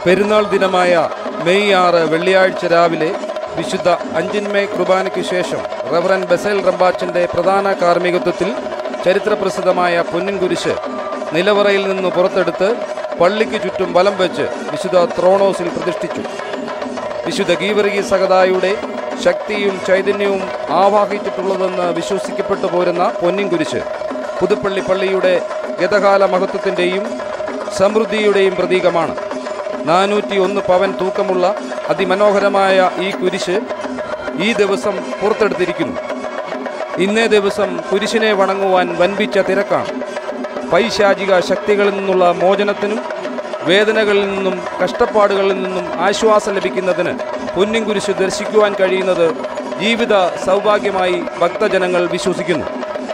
പെരുന്നാൾ ദിനമായ മെയ് ആറ് വെള്ളിയാഴ്ച രാവിലെ വിശുദ്ധ അഞ്ചിന്മേ കുർബാനയ്ക്ക് ശേഷം റവറൻ ബസേൽ റമ്പാച്ചന്റെ പ്രധാന കാർമ്മികത്വത്തിൽ ചരിത്രപ്രസിദ്ധമായ പൊന്നിൻ കുരിശ് നിലവറയിൽ നിന്ന് പുറത്തെടുത്ത് പള്ളിക്ക് ചുറ്റും വലം വെച്ച് വിശുദ്ധ ത്രോണോസിൽ പ്രതിഷ്ഠിച്ചു വിശുദ്ധ ഗീവർഗി സഹതായുടെ ശക്തിയും ചൈതന്യവും ആവാഹിച്ചിട്ടുള്ളതെന്ന് വിശ്വസിക്കപ്പെട്ടു പോരുന്ന പൊന്നിൻ കുരിശ് പുതുപ്പള്ളി പള്ളിയുടെ ഗതകാല മഹത്വത്തിൻ്റെയും സമൃദ്ധിയുടെയും പ്രതീകമാണ് നാനൂറ്റി ഒന്ന് പവൻ തൂക്കമുള്ള അതിമനോഹരമായ ഈ കുരിശ് ഈ ദിവസം പുറത്തെടുത്തിരിക്കുന്നു ഇന്നേ ദിവസം കുരിശിനെ വണങ്ങുവാൻ വൻപിച്ച തിരക്കാണ് പൈശാചിക ശക്തികളിൽ നിന്നുള്ള മോചനത്തിനും വേദനകളിൽ നിന്നും കഷ്ടപ്പാടുകളിൽ നിന്നും ആശ്വാസം ലഭിക്കുന്നതിന് പൊന്നിൻ കുരിശ് ദർശിക്കുവാൻ കഴിയുന്നത് ജീവിത സൗഭാഗ്യമായി ഭക്തജനങ്ങൾ വിശ്വസിക്കുന്നു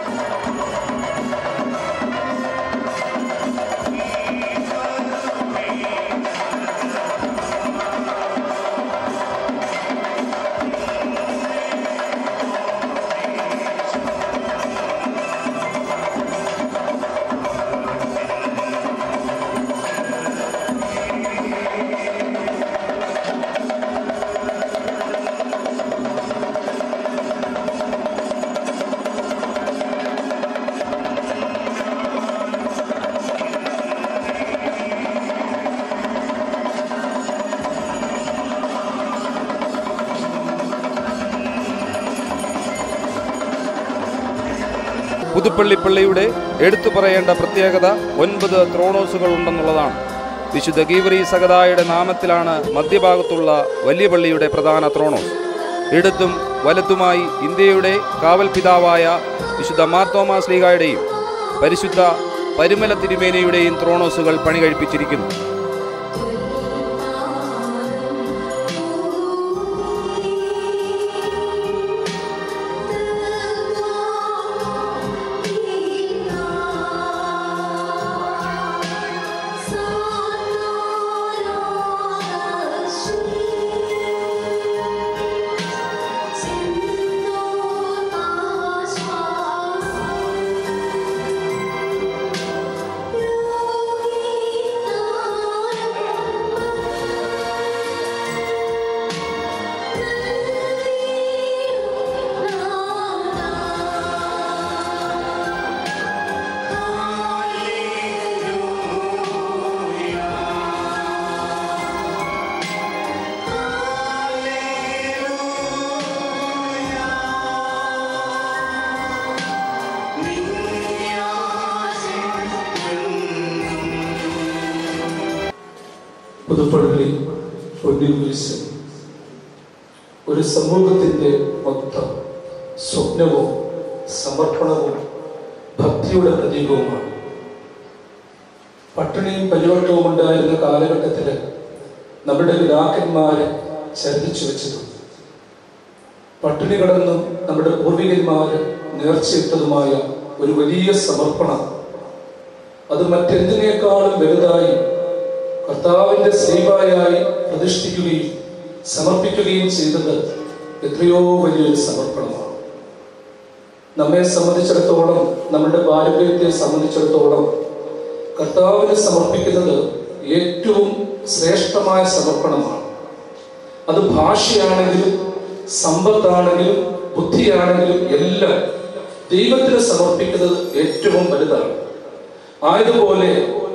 പുതുപ്പള്ളി പള്ളിയുടെ എടുത്തു പറയേണ്ട പ്രത്യേകത ഒൻപത് ത്രോണോസുകൾ ഉണ്ടെന്നുള്ളതാണ് വിശുദ്ധ ഗീവറി സഗതായുടെ നാമത്തിലാണ് മധ്യഭാഗത്തുള്ള വലിയ പള്ളിയുടെ പ്രധാന ത്രോണോസ് ഇടത്തും വലത്തുമായി ഇന്ത്യയുടെ കാവൽ പിതാവായ വിശുദ്ധ മാർത്തോമാ ശ്ലീഹായുടെയും പരിശുദ്ധ പരിമല തിരുമേനയുടെയും ത്രോണോസുകൾ പണി കഴിപ്പിച്ചിരിക്കുന്നു പുതുപ്പള്ളി പൊന്നിൽ കുരിശ് ഒരു സമൂഹത്തിന്റെ മൊത്തം സ്വപ്നവും സമർപ്പണവും ഭക്തിയുടെ പ്രതീകവുമാണ് പട്ടിണിയും പരിവട്ടവും ഉണ്ടായിരുന്ന കാലഘട്ടത്തില് നമ്മുടെ പിതാക്കന്മാരെ ചരിച്ചു വെച്ചതും പട്ടിണി കടന്നും നമ്മുടെ പൂർവികന്മാര് നേർച്ചയിട്ടതുമായ ഒരു വലിയ സമർപ്പണം അത് മറ്റെന്തിനേക്കാളും വലുതായി കർത്താവിന്റെ സേവയായി പ്രതിഷ്ഠിക്കുകയും സമർപ്പിക്കുകയും ചെയ്തത് എത്രയോ വലിയൊരു സമർപ്പണമാണ് നമ്മെ സംബന്ധിച്ചിടത്തോളം നമ്മുടെ പാരമ്പര്യത്തെ സംബന്ധിച്ചിടത്തോളം കർത്താവിനെ സമർപ്പിക്കുന്നത് ഏറ്റവും ശ്രേഷ്ഠമായ സമർപ്പണമാണ് അത് ഭാഷയാണെങ്കിലും സമ്പത്താണെങ്കിലും ബുദ്ധിയാണെങ്കിലും എല്ലാം ദൈവത്തിന് സമർപ്പിക്കുന്നത് ഏറ്റവും വലുതാണ് ആയതുപോലെ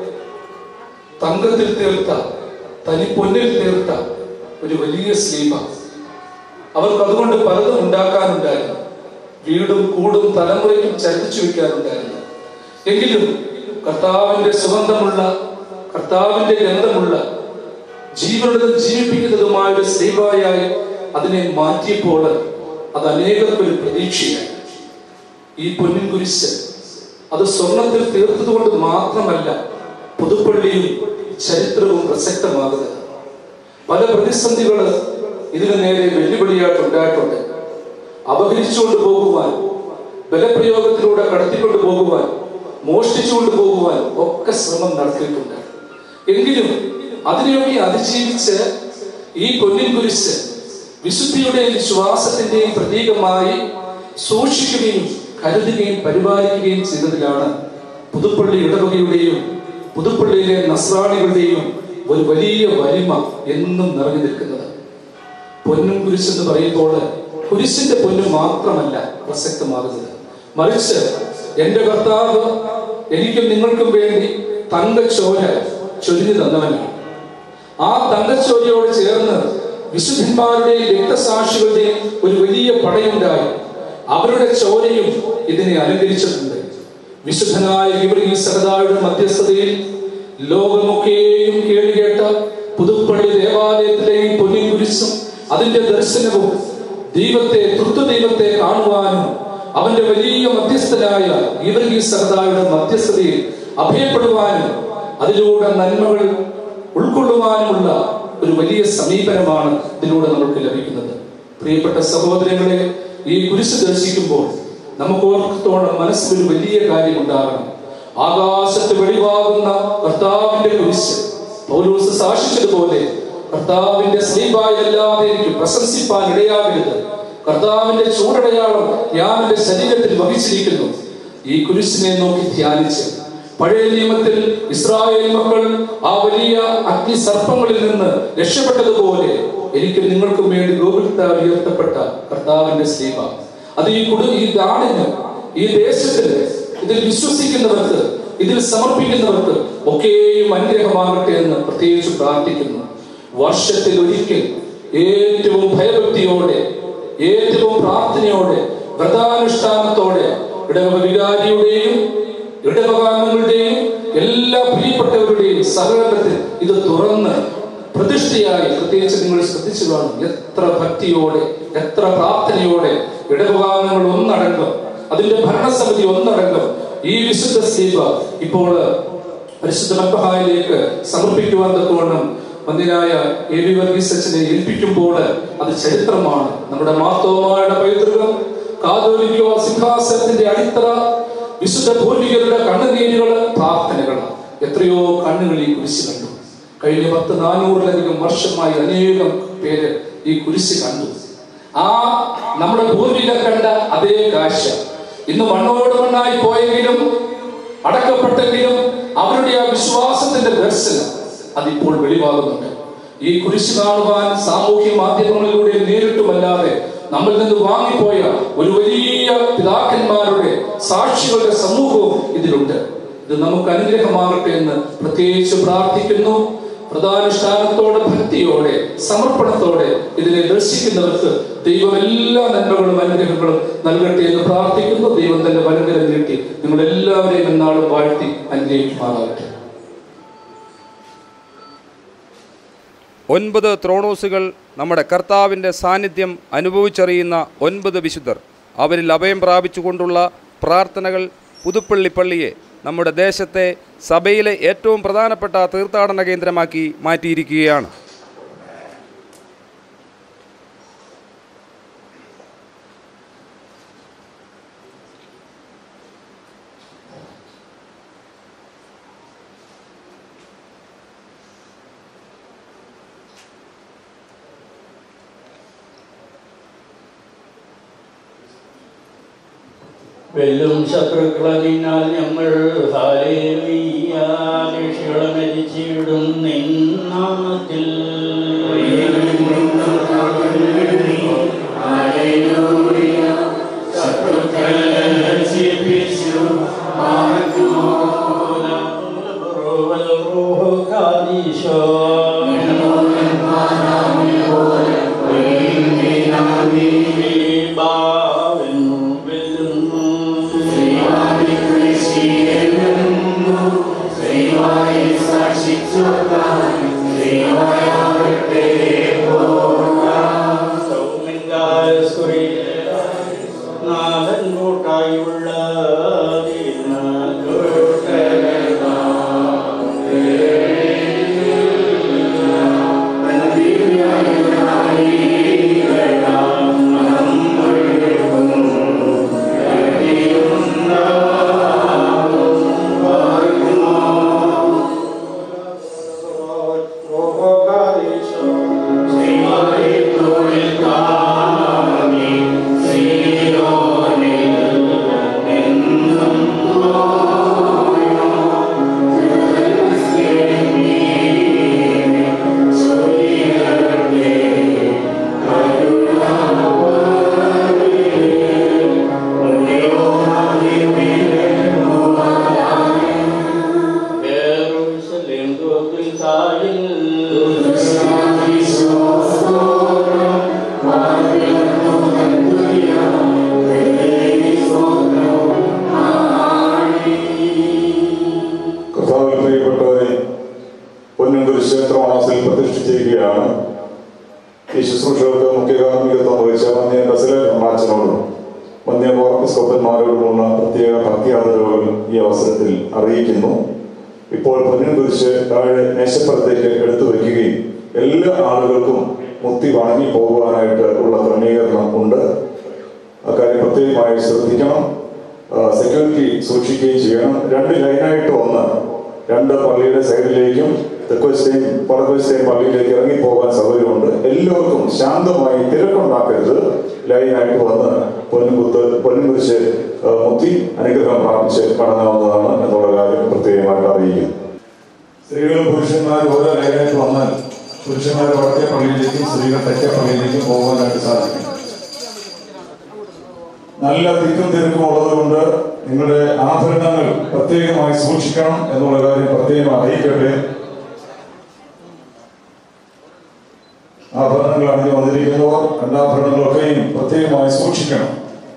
തങ്കത്തിൽ തീർത്ത തനി പൊന്നിൽ തീർത്ത ഒരു വലിയ സ്ലീമ അവർക്ക് അതുകൊണ്ട് പലതും ഉണ്ടാക്കാനുണ്ടായിരുന്നു വീടും കൂടും തലമുറയ്ക്കും ചരിച്ചു വെക്കാനുണ്ടായിരുന്നു എങ്കിലും കർത്താവിന്റെ സുഗന്ധമുള്ള കർത്താവിന്റെ ഗന്ധമുള്ള ജീവനുള്ളത് ജീവിപ്പിക്കുന്നതുമായ ഒരു സ്ലീവായായി അതിനെ മാറ്റിയപ്പോൾ അത് അനേകർക്ക് ഒരു പ്രതീക്ഷയായി ഈ പൊന്നിൻ കുരിശ് അത് സ്വർണത്തിൽ തീർത്തതുകൊണ്ട് മാത്രമല്ല പുതുപ്പള്ളിയും ചരിത്രവും പ്രസക്തമാകുന്നത് പല പ്രതിസന്ധികൾ ഇതിനു നേരെ വെല്ലുവിളിയായിട്ട് ഉണ്ടായിട്ടുണ്ട് അപഹരിച്ചുകൊണ്ട് പോകുവാൻ ബലപ്രയോഗത്തിലൂടെ കടത്തിക്കൊണ്ട് പോകുവാൻ മോഷ്ടിച്ചുകൊണ്ട് പോകുവാൻ ഒക്കെ ശ്രമം നടത്തിയിട്ടുണ്ട് എങ്കിലും അതിനെയൊക്കെ അതിജീവിച്ച് ഈ പൊന്നിൻ കുരിശ് വിശുദ്ധിയുടെയും വിശ്വാസത്തിന്റെയും പ്രതീകമായി സൂക്ഷിക്കുകയും കരുതുകയും പരിപാലിക്കുകയും ചെയ്തതിലാണ് പുതുപ്പള്ളി ഇടവകയുടെയും പുതുപ്പള്ളിയിലെ നസ്രാണികളുടെയും ഒരു വലിയ വലിമ എന്നും നിറഞ്ഞു നിൽക്കുന്നത് പൊന്നും കുരിശെന്ന് പറയുമ്പോൾ കുരിശിന്റെ പൊന്ന് മാത്രമല്ല പ്രസക്തമാകുന്നത് മറിച്ച് എന്റെ കർത്താവ് എനിക്കും നിങ്ങൾക്കും വേണ്ടി തങ്കച്ചോര ചൊരിഞ്ഞു തന്നവനാണ് ആ തങ്കച്ചോരയോട് ചേർന്ന് വിശുദ്ധന്മാരുടെയും രക്തസാക്ഷികളുടെയും ഒരു വലിയ പടയുണ്ടായി അവരുടെ ചോരയും ഇതിനെ അലങ്കരിച്ചിട്ടുണ്ട് വിശുദ്ധനായ ഗിബ്രീൽ സഹദായുടെ മധ്യസ്ഥതയിൽ ലോകമൊക്കെയും കേൾക്കേട്ട പുതുപ്പള്ളി ദേവാലയത്തിലെയും പൊന്നിൻ കുരിശും അതിന്റെ ദർശനവും ദൈവത്തെ തൃത്വ ദൈവത്തെ കാണുവാനും അവന്റെ വലിയ മധ്യസ്ഥനായ ഗീവർഗീ സഹദായുടെ മധ്യസ്ഥതയിൽ അഭയപ്പെടുവാനും അതിലൂടെ നന്മകൾ ഉൾക്കൊള്ളുവാനുമുള്ള ഒരു വലിയ സമീപനമാണ് ഇതിലൂടെ നമുക്ക് ലഭിക്കുന്നത് പ്രിയപ്പെട്ട സഹോദരങ്ങളെ ഈ കുരിശ് ദർശിക്കുമ്പോൾ നമുക്ക് ഓർക്കത്തോളം മനസ്സിൽ ഒരു വലിയ കാര്യം ഉണ്ടാകണം ആകാശത്ത് വെളിവാകുന്ന കർത്താവിന്റെ കുരിശ് പൗലോസ് സാക്ഷിച്ചതുപോലെ കർത്താവിന്റെ സ്ലീപായല്ലാതെ എനിക്ക് പ്രശംസിപ്പാൻ ഇടയാകരുത് കർത്താവിന്റെ ചൂടടയാളം ഞാൻ എന്റെ ശരീരത്തിൽ വഹിച്ചിരിക്കുന്നു ഈ കുരിശിനെ നോക്കി ധ്യാനിച്ച് പഴയ നിയമത്തിൽ ഇസ്രായേൽ മക്കൾ ആ വലിയ അഗ്നി സർപ്പങ്ങളിൽ നിന്ന് രക്ഷപ്പെട്ടതുപോലെ എനിക്ക് നിങ്ങൾക്കും വേണ്ടി ഗോകുലത്താൽ ഉയർത്തപ്പെട്ട കർത്താവിന്റെ സ്ലീപ അത് ഈ കുടു ഈ നാടിന് ഈ ദേശത്തിന് ഇതിൽ വിശ്വസിക്കുന്നവർക്ക് ഇതിൽ സമർപ്പിക്കുന്നവർക്ക് ഒക്കെയും അനുഗ്രഹമാകട്ടെ എന്ന് പ്രത്യേകിച്ച് പ്രാർത്ഥിക്കുന്നു വർഷത്തിൽ ഒരിക്കൽ ഏറ്റവും ഭയഭക്തിയോടെ ഏറ്റവും പ്രാർത്ഥനയോടെ വ്രതാനുഷ്ഠാനത്തോടെ ഇടവ വികാരിയുടെയും ഇടവകാംഗങ്ങളുടെയും എല്ലാ പ്രിയപ്പെട്ടവരുടെയും സഹകരണത്തിൽ ഇത് തുറന്ന് പ്രതിഷ്ഠയായി പ്രത്യേകിച്ച് നിങ്ങൾ ശ്രദ്ധിച്ചു കാണും എത്ര ഭക്തിയോടെ എത്ര പ്രാർത്ഥനയോടെ ഇടവകാംഗങ്ങൾ ഒന്നടങ്കം അതിന്റെ ഭരണസമിതി ഒന്നടങ്കം ഈ വിശുദ്ധ സീവ ഇപ്പോൾ പരിശുദ്ധ മക്കഹായിലേക്ക് സമർപ്പിക്കുവാൻ തക്കവണ്ണം മന്ദിരായ എ വി വർഗീസ് അച്ഛനെ ഏൽപ്പിക്കുമ്പോൾ അത് ചരിത്രമാണ് നമ്മുടെ മാർത്തോമായുടെ പൈതൃകം കാതോലിക്കോ സിംഹാസനത്തിന്റെ അടിത്തറ വിശുദ്ധ പൂർവികരുടെ കണ്ണുനീരുകൾ പ്രാർത്ഥനകൾ എത്രയോ കണ്ണുകൾ ഈ കുരിശ് കണ്ടു കഴിഞ്ഞ പത്ത് നാനൂറിലധികം വർഷമായി അനേകം പേര് ഈ കുരിശ് കണ്ടു ആ നമ്മുടെ പൂർവികർ കണ്ട അതേ കാഴ്ച ഇന്ന് മണ്ണോട് മണ്ണായി പോയെങ്കിലും അടക്കപ്പെട്ടെങ്കിലും അവരുടെ ആ വിശ്വാസത്തിന്റെ ദർശനം അതിപ്പോൾ വെളിവാകുന്നുണ്ട് ഈ കുരിശ് കാണുവാൻ സാമൂഹ്യ മാധ്യമങ്ങളിലൂടെ നേരിട്ടുമല്ലാതെ നമ്മിൽ നിന്ന് വാങ്ങിപ്പോയ ഒരു വലിയ പിതാക്കന്മാരുടെ സാക്ഷികളുടെ സമൂഹവും ഇതിലുണ്ട് ഇത് നമുക്ക് അനുഗ്രഹമാകട്ടെ എന്ന് പ്രത്യേകിച്ച് പ്രാർത്ഥിക്കുന്നു പ്രധാനുഷ്ഠാനത്തോടെ ഭക്തിയോടെ സമർപ്പണത്തോടെ ഇതിനെ ദർശിക്കുന്നവർക്ക് ദൈവം എല്ലാ നന്മകളും അനുഗ്രഹങ്ങളും നൽകട്ടെ എന്ന് പ്രാർത്ഥിക്കുന്നു ദൈവം തന്റെ വലങ്കരം നീട്ടി നിങ്ങൾ എല്ലാവരെയും എന്നാളും വാഴ്ത്തി അനുഗ്രഹിക്കുമാറാകട്ടെ ഒൻപത് ത്രോണോസുകൾ നമ്മുടെ കർത്താവിൻ്റെ സാന്നിധ്യം അനുഭവിച്ചറിയുന്ന ഒൻപത് വിശുദ്ധർ അവരിൽ അഭയം പ്രാപിച്ചുകൊണ്ടുള്ള പ്രാർത്ഥനകൾ പുതുപ്പള്ളി പള്ളിയെ നമ്മുടെ ദേശത്തെ സഭയിലെ ഏറ്റവും പ്രധാനപ്പെട്ട തീർത്ഥാടന കേന്ദ്രമാക്കി മാറ്റിയിരിക്കുകയാണ് വെല്ലും ശത്രുക്കളതിനാൽ ഞങ്ങൾ ഹാലേലുയ്യാദിഷികളെ മരിച്ചിടും നിന്നാമത്തിൽ Say, why is our ship so blind? Say, why are വാതിൽ കർത്താവിൽ പ്രിയപ്പെട്ടവരെ പൊന്നും കുരിശ് ത്രോണാസിൽ പ്രതിഷ്ഠിച്ചിരിക്കുകയാണ് ഈ ശുശ്രൂഷകൾക്ക് മുഖ്യ കാർമ്മികത്വം വഹിച്ച മന്യ ബസലേൽ മാച്ചനോടും മന്യ ഓർക്കസ്കോപ്പന്മാരോടുമുള്ള പ്രത്യേക ഭക്തിയാദരവുകൾ ഈ അവസരത്തിൽ അറിയിക്കുന്നു ഇപ്പോൾ പൊന്നും കുരിശ് താഴെ മേശപ്പുറത്തേക്ക് എടുത്തു വയ്ക്കുകയും എല്ലാ ആളുകൾക്കും മുത്തി വണങ്ങി പോകുവാനായിട്ട് ഉള്ള ക്രമീകരണം ഉണ്ട് അക്കാര്യം പ്രത്യേകമായി ശ്രദ്ധിക്കണം സെക്യൂരിറ്റി സൂക്ഷിക്കുകയും ചെയ്യണം രണ്ട് ലൈനായിട്ട് വന്ന് രണ്ട് പള്ളിയുടെ സൈഡിലേക്കും തെക്കുവശത്തെയും വടക്കുവശത്തെയും പള്ളിയിലേക്ക് ഇറങ്ങി പോകാൻ സൗകര്യമുണ്ട് എല്ലാവർക്കും ശാന്തമായി തിരക്കുണ്ടാക്കരുത് ലൈനായിട്ട് വന്ന് പൊന്നുകുത്ത് പൊന്നുകുരിശ് മുത്തി അനുഗ്രഹം പ്രാപിച്ച് കടങ്ങാവുന്നതാണ് എന്നുള്ള കാര്യം പ്രത്യേകമായിട്ട് അറിയിക്കും സ്ത്രീകളും പുരുഷന്മാരും ഓരോ ലൈനായിട്ട് വന്നാൽ പുരുഷന്മാർ വടക്കേ പള്ളിയിലേക്കും സ്ത്രീകൾ തെക്കേ പള്ളിയിലേക്കും പോകാനായിട്ട് സാധിക്കും നല്ല തിക്കും തിരക്കും ഉള്ളതുകൊണ്ട് നിങ്ങളുടെ ആഭരണങ്ങൾ പ്രത്യേകമായി സൂക്ഷിക്കണം എന്നുള്ള കാര്യം പ്രത്യേകം അറിയിക്കട്ടെ ആഭരണങ്ങൾ അണിഞ്ഞു വന്നിരിക്കുന്നവർ രണ്ടാഭരണങ്ങളൊക്കെയും പ്രത്യേകമായി സൂക്ഷിക്കണം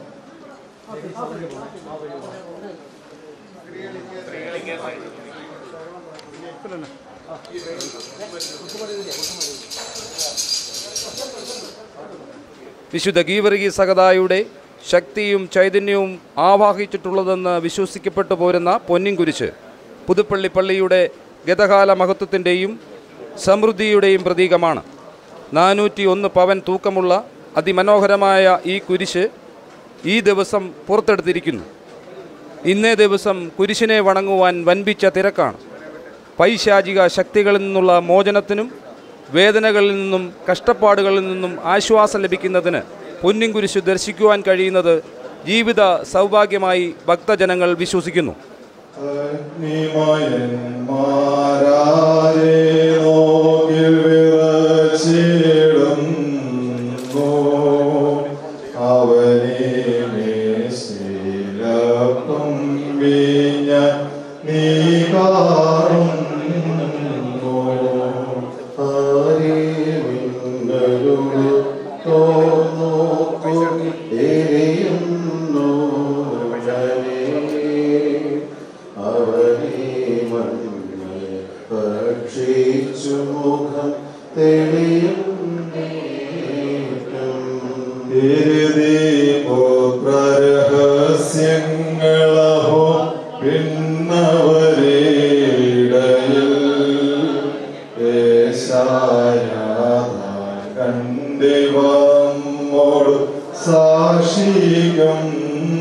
വിശുദ്ധ ഗീവർഗി സഹതായുടെ ശക്തിയും ചൈതന്യവും ആവാഹിച്ചിട്ടുള്ളതെന്ന് വിശ്വസിക്കപ്പെട്ടു പോരുന്ന പൊന്നിൻകുരിശ് പുതുപ്പള്ളി പള്ളിയുടെ ഗതകാല മഹത്വത്തിൻ്റെയും സമൃദ്ധിയുടെയും പ്രതീകമാണ് നാനൂറ്റി ഒന്ന് പവൻ തൂക്കമുള്ള അതിമനോഹരമായ ഈ കുരിശ് ഈ ദിവസം പുറത്തെടുത്തിരിക്കുന്നു ഇന്നേ ദിവസം കുരിശിനെ വണങ്ങുവാൻ വൻപിച്ച തിരക്കാണ് പൈശാചിക ശക്തികളിൽ നിന്നുള്ള മോചനത്തിനും വേദനകളിൽ നിന്നും കഷ്ടപ്പാടുകളിൽ നിന്നും ആശ്വാസം ലഭിക്കുന്നതിന് പൊന്നിൻ കുരിശ് ദർശിക്കുവാൻ കഴിയുന്നത് ജീവിത സൗഭാഗ്യമായി ഭക്തജനങ്ങൾ വിശ്വസിക്കുന്നു അഗ്നിമയന്മാരാരെ നോക്കിൽ വിറച്ചിടുന്നു. അവനെ മേശിലപ്പം വീഞ്ഞ നീ കാണുന്നു. ആരെവിങ്ങലുടെ തോന്നോക്കു എരിയുന്നു ജനേ. അവനെ മണ്ണിൽ ഭക്ഷിച്ചു മുഖം തെളിയും രഹസ്യങ്ങളഹോ പിന്നവരിടയിൽ കണ്ടിവമ്മോട് സാക്ഷികം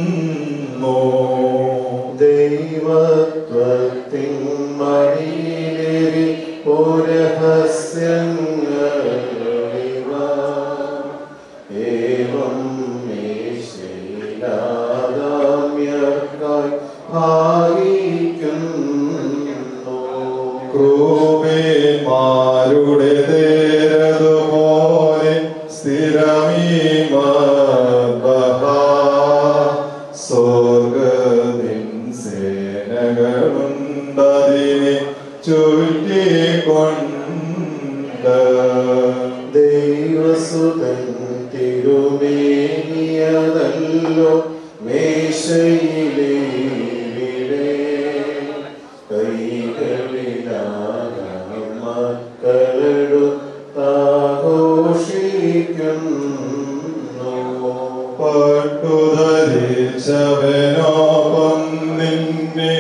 ദൈവത്വത്തിൻ മടിയിലേറി രഹസ്യങ്ങളിവ ഏവം മേശയിലാദാമ്യർക്കായി ഭാവിക്കുന്നു ക്രൂപേന്മാരുടെ തേരതുപോലെ സ്ഥിരമീമ സ്വർഗത്തിൻ സേനകളുണ്ടതിനെ ചുറ്റിക്കൊണ്ട് ദൈവസുതൻ തിരുമേനിയതല്ലോ മേശയിലെ കൈകളിലാകാം മക്കളെടുത്താഘോഷിക്കുന്നു പട്ടുധരിച്ചവനോപം നിന്നെ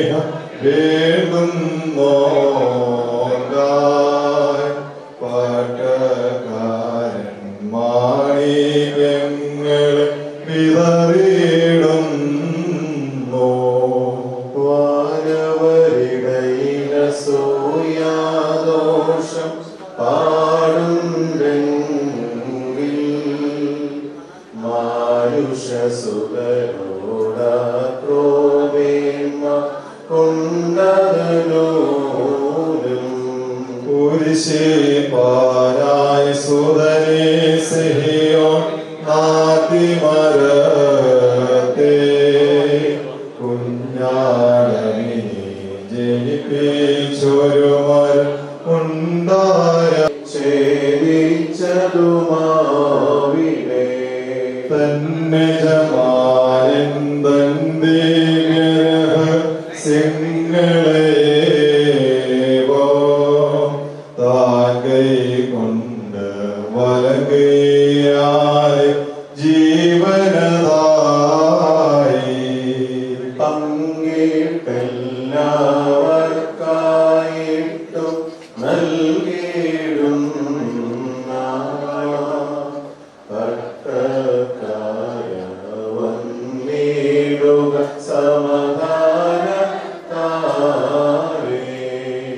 വേണ്ടുന്നോണ്ടായി പാട്ടക്കാരൻ മാണിക്യങ്ങളെ വിതറിയിടുന്നു വാനവരിടയിലസൂയാദോഷം പാടുണ്ടെങ്കിൽ മാനുഷസുതരോട ക്രോവേമ കൊണ്ടതനോലും കുരിശേ പാരായി സുതനെ സിഹിയോൻ നാട്ടിമരത്തെ കുഞ്ഞാടമിനെ ജനിപ്പിച്ചൊരു മരം ഉണ്ടാ ക്ഷേമിച്ചതുമാവിനെ തന്നെ ജമാനൻ തന്റെ സിംഗളേവോ താൻ കൈ കൊണ്ട് വലകയാലെ ജീവനതായി പങ്കിട്ടെല്ലാവർക്കായിട്ടും നൽകിയിടുന്ന ഭക്തക്കായ വന്നിടുക സമാധാന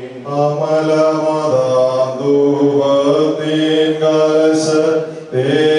അമലമതാന്തൂപത്തീൻ കലശ തേ